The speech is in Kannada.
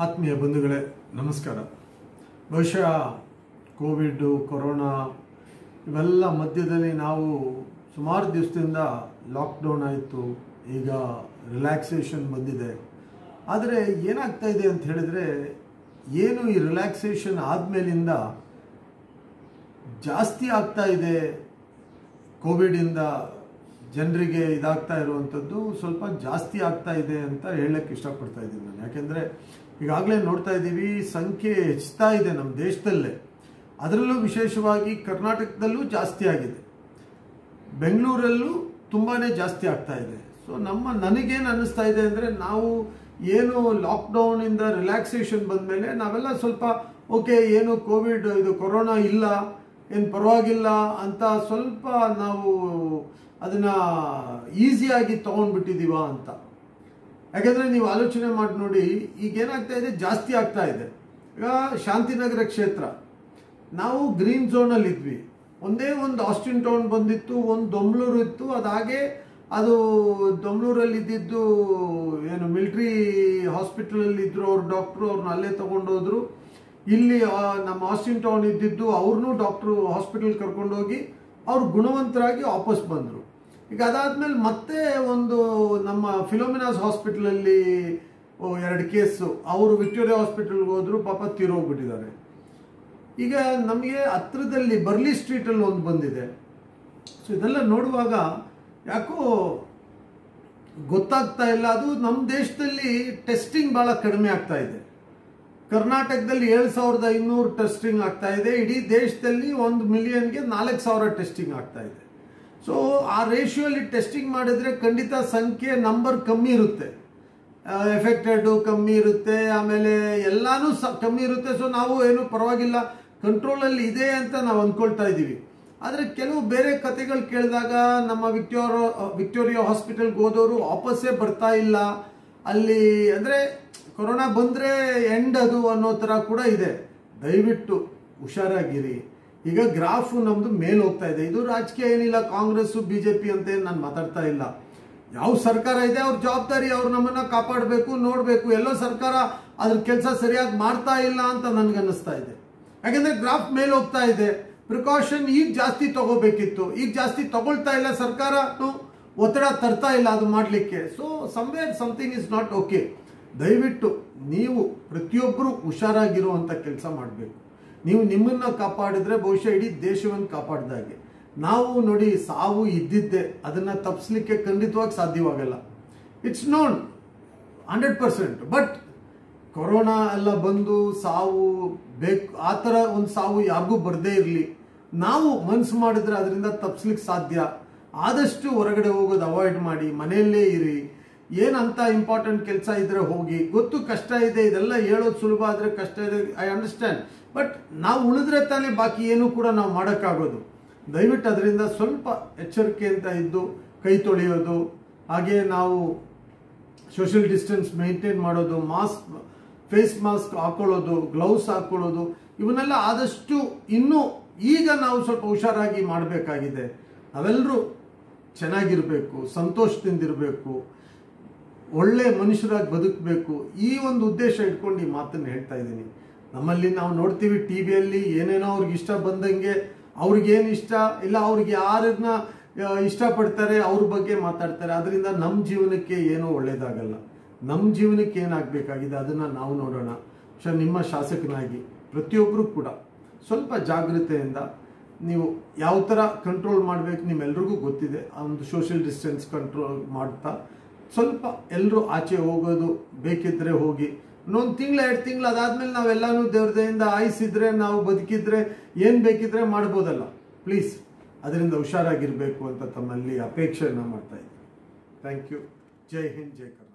ಆತ್ಮೀಯ ಬಂಧುಗಳೇ ನಮಸ್ಕಾರ ಬಹುಶಃ ಕೋವಿಡ್ ಕೊರೋನಾ ಇವೆಲ್ಲ ಮಧ್ಯದಲ್ಲಿ ನಾವು ಸುಮಾರು ದಿವಸದಿಂದ ಲಾಕ್ಡೌನ್ ಆಯಿತು ಈಗ ರಿಲ್ಯಾಕ್ಸೇಷನ್ ಬಂದಿದೆ ಆದರೆ ಏನಾಗ್ತಾ ಇದೆ ಅಂತ ಹೇಳಿದ್ರೆ ಏನು ಈ ರಿಲ್ಯಾಕ್ಸೇಷನ್ ಆದಮೇಲಿಂದ ಜಾಸ್ತಿ ಆಗ್ತಾ ಇದೆ ಕೋವಿಡಿಂದ ಜನರಿಗೆ ಇದಾಗ್ತಾ ಇರುವಂಥದ್ದು ಸ್ವಲ್ಪ ಜಾಸ್ತಿ ಆಗ್ತಾ ಇದೆ ಅಂತ ಹೇಳಕ್ಕೆ ಇಷ್ಟಪಡ್ತಾ ಇದ್ದೀನಿ ನಾನು ಯಾಕೆಂದರೆ ಈಗಾಗಲೇ ನೋಡ್ತಾ ಇದ್ದೀವಿ ಸಂಖ್ಯೆ ಹೆಚ್ಚುತ್ತಾ ಇದೆ ನಮ್ಮ ದೇಶದಲ್ಲೇ ಅದರಲ್ಲೂ ವಿಶೇಷವಾಗಿ ಕರ್ನಾಟಕದಲ್ಲೂ ಜಾಸ್ತಿ ಆಗಿದೆ ಬೆಂಗಳೂರಲ್ಲೂ ತುಂಬಾ ಜಾಸ್ತಿ ಆಗ್ತಾ ಇದೆ ಸೊ ನಮ್ಮ ನನಗೇನು ಅನ್ನಿಸ್ತಾ ಇದೆ ಅಂದರೆ ನಾವು ಏನು ಲಾಕ್ಡೌನಿಂದ ರಿಲ್ಯಾಕ್ಸೇಷನ್ ಬಂದಮೇಲೆ ನಾವೆಲ್ಲ ಸ್ವಲ್ಪ ಓಕೆ ಏನು ಕೋವಿಡ್ ಇದು ಕೊರೋನಾ ಇಲ್ಲ ಏನು ಪರವಾಗಿಲ್ಲ ಅಂತ ಸ್ವಲ್ಪ ನಾವು ಅದನ್ನು ಈಸಿಯಾಗಿ ತೊಗೊಂಡ್ಬಿಟ್ಟಿದ್ದೀವ ಅಂತ ಯಾಕೆಂದರೆ ನೀವು ಆಲೋಚನೆ ಮಾಡಿ ನೋಡಿ ಈಗ ಏನಾಗ್ತಾ ಇದೆ ಜಾಸ್ತಿ ಆಗ್ತಾ ಇದೆ ಈಗ ಶಾಂತಿನಗರ ಕ್ಷೇತ್ರ ನಾವು ಗ್ರೀನ್ ಝೋನಲ್ಲಿ ಇದ್ವಿ ಒಂದೇ ಒಂದು ಆಸ್ಟಿನ್ ಟೌನ್ ಬಂದಿತ್ತು ಒಂದು ದೊಂಬ್ಳೂರು ಇತ್ತು ಅದಾಗೆ ಅದು ದೊಂಬ್ಳೂರಲ್ಲಿ ಇದ್ದಿದ್ದು ಏನು ಮಿಲ್ಟ್ರಿ ಹಾಸ್ಪಿಟಲಲ್ಲಿ ಇದ್ರು ಅವ್ರು ಡಾಕ್ಟ್ರು ಅವ್ರನ್ನ ಅಲ್ಲೇ ತಗೊಂಡೋದ್ರು ಇಲ್ಲಿ ಆ, ನಮ್ಮ ಆಸ್ಟಿನ್ ಟೌನ್ ಇದ್ದಿದ್ದು ಅವ್ರನ್ನೂ ಡಾಕ್ಟ್ರು ಹಾಸ್ಪಿಟಲ್ ಕರ್ಕೊಂಡೋಗಿ ಅವ್ರು ಗುಣವಂತರಾಗಿ ವಾಪಸ್ ಬಂದರು ಈಗ ಅದಾದ್ಮೇಲೆ ಮತ್ತೆ ಒಂದು ನಮ್ಮ ಫಿಲೋಮಿನಾಸ್ ಹಾಸ್ಪಿಟಲಲ್ಲಿ ಎರಡು ಕೇಸು ಅವರು ವಿಕ್ಟೋರಿಯಾ ಹಾಸ್ಪಿಟಲ್ಗೆ ಹೋದ್ರು ಪಾಪ ತೀರೋಗ್ಬಿಟ್ಟಿದ್ದಾರೆ ಈಗ ನಮಗೆ ಹತ್ರದಲ್ಲಿ ಬರ್ಲಿ ಸ್ಟ್ರೀಟಲ್ಲಿ ಒಂದು ಬಂದಿದೆ ಸೊ ಇದೆಲ್ಲ ನೋಡುವಾಗ ಯಾಕೋ ಗೊತ್ತಾಗ್ತಾ ಇಲ್ಲ ಅದು ನಮ್ಮ ದೇಶದಲ್ಲಿ ಟೆಸ್ಟಿಂಗ್ ಭಾಳ ಕಡಿಮೆ ಆಗ್ತಾ ಇದೆ ಕರ್ನಾಟಕದಲ್ಲಿ ಏಳು ಸಾವಿರದ ಐನೂರು ಟೆಸ್ಟಿಂಗ್ ಆಗ್ತಾ ಇದೆ ಇಡೀ ದೇಶದಲ್ಲಿ ಒಂದು ಮಿಲಿಯನ್ಗೆ ನಾಲ್ಕು ಸಾವಿರ ಟೆಸ್ಟಿಂಗ್ ಆಗ್ತಾ ಇದೆ ಸೊ ಆ ರೇಷಿಯೋಲಿ ಟೆಸ್ಟಿಂಗ್ ಮಾಡಿದ್ರೆ ಖಂಡಿತ ಸಂಖ್ಯೆ ನಂಬರ್ ಕಮ್ಮಿ ಇರುತ್ತೆ ಎಫೆಕ್ಟೆಡು ಕಮ್ಮಿ ಇರುತ್ತೆ ಆಮೇಲೆ ಎಲ್ಲಾನು ಸ ಕಮ್ಮಿ ಇರುತ್ತೆ ಸೊ ನಾವು ಏನು ಪರವಾಗಿಲ್ಲ ಕಂಟ್ರೋಲಲ್ಲಿ ಇದೆ ಅಂತ ನಾವು ಅಂದ್ಕೊಳ್ತಾ ಇದ್ದೀವಿ ಆದರೆ ಕೆಲವು ಬೇರೆ ಕತೆಗಳು ಕೇಳಿದಾಗ ನಮ್ಮ ವಿಕ್ಟೋರಿಯಾ ವಿಕ್ಟೋರಿಯಾ ಹಾಸ್ಪಿಟಲ್ಗೆ ಹೋದವರು ವಾಪಸ್ಸೇ ಬರ್ತಾ ಇಲ್ಲ ಅಲ್ಲಿ ಅಂದರೆ ಕೊರೋನಾ ಬಂದರೆ ಎಂಡ್ ಅದು ಅನ್ನೋ ಥರ ಕೂಡ ಇದೆ ದಯವಿಟ್ಟು ಹುಷಾರಾಗಿರಿ ಈಗ ಗ್ರಾಫ್ ನಮ್ದು ಮೇಲೆ ಹೋಗ್ತಾ ಇದೆ ಇದು ರಾಜಕೀಯ ಏನಿಲ್ಲ ಕಾಂಗ್ರೆಸ್ ಬಿಜೆಪಿ ಅಂತ ಏನ್ ನಾನು ಮಾತಾಡ್ತಾ ಇಲ್ಲ ಯಾವ ಸರ್ಕಾರ ಇದೆ ಅವ್ರ ಜವಾಬ್ದಾರಿ ಅವ್ರು ನಮ್ಮನ್ನ ಕಾಪಾಡಬೇಕು ನೋಡಬೇಕು ಎಲ್ಲೋ ಸರ್ಕಾರ ಅದ್ರ ಕೆಲಸ ಸರಿಯಾಗಿ ಮಾಡ್ತಾ ಇಲ್ಲ ಅಂತ ನನ್ಗನ್ನಿಸ್ತಾ ಇದೆ ಯಾಕಂದ್ರೆ ಗ್ರಾಫ್ ಮೇಲೆ ಹೋಗ್ತಾ ಇದೆ ಪ್ರಿಕಾಷನ್ ಈಗ ಜಾಸ್ತಿ ತಗೋಬೇಕಿತ್ತು ಈಗ ಜಾಸ್ತಿ ತಗೊಳ್ತಾ ಇಲ್ಲ ಸರ್ಕಾರ ಒತ್ತಡ ತರ್ತಾ ಇಲ್ಲ ಅದು ಮಾಡಲಿಕ್ಕೆ so somewhere something is not okay ದಯವಿಟ್ಟು ನೀವು ಪ್ರತಿಯೊಬ್ಬರು ಹುಷಾರಾಗಿರುವಂಥ ಕೆಲಸ ಮಾಡಬೇಕು ನೀವು ನಿಮ್ಮನ್ನ ಕಾಪಾಡಿದ್ರೆ ಬಹುಶಃ ಇಡೀ ದೇಶವನ್ನು ಕಾಪಾಡ್ದಾಗೆ ನಾವು ನೋಡಿ ಸಾವು ಇದ್ದಿದ್ದೆ ಅದನ್ನ ತಪ್ಪಿಸ್ಲಿಕ್ಕೆ ಖಂಡಿತವಾಗಿ ಸಾಧ್ಯವಾಗಲ್ಲ it's known hundred percent but corona ಎಲ್ಲ ಬಂದು ಸಾವು ಬೇಕು ಆ ಥರ ಒಂದು ಸಾವು ಯಾರಿಗೂ ಬರದೇ ಇರಲಿ ನಾವು ಮನ್ಸು ಮಾಡಿದ್ರೆ ಅದರಿಂದ ತಪ್ಪಿಸ್ಲಿಕ್ಕೆ ಸಾಧ್ಯ ಆದಷ್ಟು ಹೊರಗಡೆ ಹೋಗೋದು ಅವಾಯ್ಡ್ ಮಾಡಿ ಮನೆಯಲ್ಲೇ ಇರಿ ಏನಂತ ಇಂಪಾರ್ಟೆಂಟ್ ಕೆಲಸ ಇದ್ರೆ ಹೋಗಿ ಗೊತ್ತು ಕಷ್ಟ ಇದೆ ಇದೆಲ್ಲ ಹೇಳೋದು ಸುಲಭ ಆದರೆ ಕಷ್ಟ ಇದೆ ಐ ಅಂಡರ್ಸ್ಟ್ಯಾಂಡ್ ಬಟ್ ನಾವು ಉಳಿದ್ರೆ ತಾನೇ ಬಾಕಿ ಏನು ಕೂಡ ನಾವು ಮಾಡೋಕ್ಕಾಗೋದು ದಯವಿಟ್ಟು ಅದರಿಂದ ಸ್ವಲ್ಪ ಎಚ್ಚರಿಕೆಯಿಂದ ಇದ್ದು ಕೈ ತೊಳೆಯೋದು ಹಾಗೆ ನಾವು ಸೋಷಿಯಲ್ ಡಿಸ್ಟೆನ್ಸ್ ಮೇಂಟೈನ್ ಮಾಡೋದು ಮಾಸ್ಕ್ ಫೇಸ್ ಮಾಸ್ಕ್ ಹಾಕೊಳ್ಳೋದು ಗ್ಲೌಸ್ ಹಾಕೊಳ್ಳೋದು ಇವನ್ನೆಲ್ಲ ಆದಷ್ಟು ಇನ್ನೂ ಈಗ ನಾವು ಸ್ವಲ್ಪ ಹುಷಾರಾಗಿ ಮಾಡಬೇಕಾಗಿದೆ ನಾವೆಲ್ಲರೂ ಚೆನ್ನಾಗಿರಬೇಕು ಸಂತೋಷದಿಂದಿರಬೇಕು ಒಳ್ಳೆ ಮನುಷ್ಯರಾಗಿ ಬದುಕಬೇಕು ಈ ಒಂದು ಉದ್ದೇಶ ಇಟ್ಕೊಂಡು ಈ ಮಾತನ್ನು ಹೇಳ್ತಾ ಇದ್ದೀನಿ ನಮ್ಮಲ್ಲಿ ನಾವು ನೋಡ್ತೀವಿ ಟಿ ವಿಯಲ್ಲಿ ಏನೇನೋ ಅವ್ರಿಗೆ ಇಷ್ಟ ಬಂದಂಗೆ ಅವ್ರಿಗೇನು ಇಷ್ಟ ಇಲ್ಲ ಅವ್ರಿಗೆ ಯಾರನ್ನ ಆ, ಇಷ್ಟಪಡ್ತಾರೆ ಅವ್ರ ಬಗ್ಗೆ ಮಾತಾಡ್ತಾರೆ ಅದರಿಂದ ನಮ್ಮ ಜೀವನಕ್ಕೆ ಏನೂ ಒಳ್ಳೇದಾಗಲ್ಲ ನಮ್ಮ ಜೀವನಕ್ಕೆ ಏನಾಗಬೇಕಾಗಿದೆ ಅದನ್ನು ನಾವು ನೋಡೋಣ ಶ ನಿಮ್ಮ ಶಾಸಕನಾಗಿ ಪ್ರತಿಯೊಬ್ಬರು ಕೂಡ ಸ್ವಲ್ಪ ಜಾಗೃತೆಯಿಂದ ನೀವು ಯಾವ ಥರ ಕಂಟ್ರೋಲ್ ಮಾಡಬೇಕು ನಿಮ್ಮೆಲ್ರಿಗೂ ಗೊತ್ತಿದೆ ಆ ಒಂದು ಸೋಷಿಯಲ್ ಡಿಸ್ಟೆನ್ಸ್ ಕಂಟ್ರೋಲ್ ಮಾಡ್ತಾ ಸ್ವಲ್ಪ ಎಲ್ಲರೂ ಆಚೆ ಹೋಗೋದು ಬೇಕಿದ್ರೆ ಹೋಗಿ ಇನ್ನೊಂದು ತಿಂಗಳು ಎರಡು ತಿಂಗಳು ಅದಾದ್ಮೇಲೆ ನಾವೆಲ್ಲಾನು ದೇವ್ರದೆಯಿಂದ ಆಯಿಸಿದ್ರೆ ನಾವು ಬದುಕಿದ್ರೆ ಏನು ಬೇಕಿದ್ರೆ ಮಾಡ್ಬೋದಲ್ಲ ಪ್ಲೀಸ್ ಅದರಿಂದ ಹುಷಾರಾಗಿರಬೇಕು ಅಂತ ತಮ್ಮಲ್ಲಿ ಅಪೇಕ್ಷೆಯನ್ನು ಮಾಡ್ತಾ ಇದ್ದೀನಿ ಥ್ಯಾಂಕ್ ಯು ಜೈ ಹಿಂದ್ ಜೈ ಕರ್ನಾಟಕ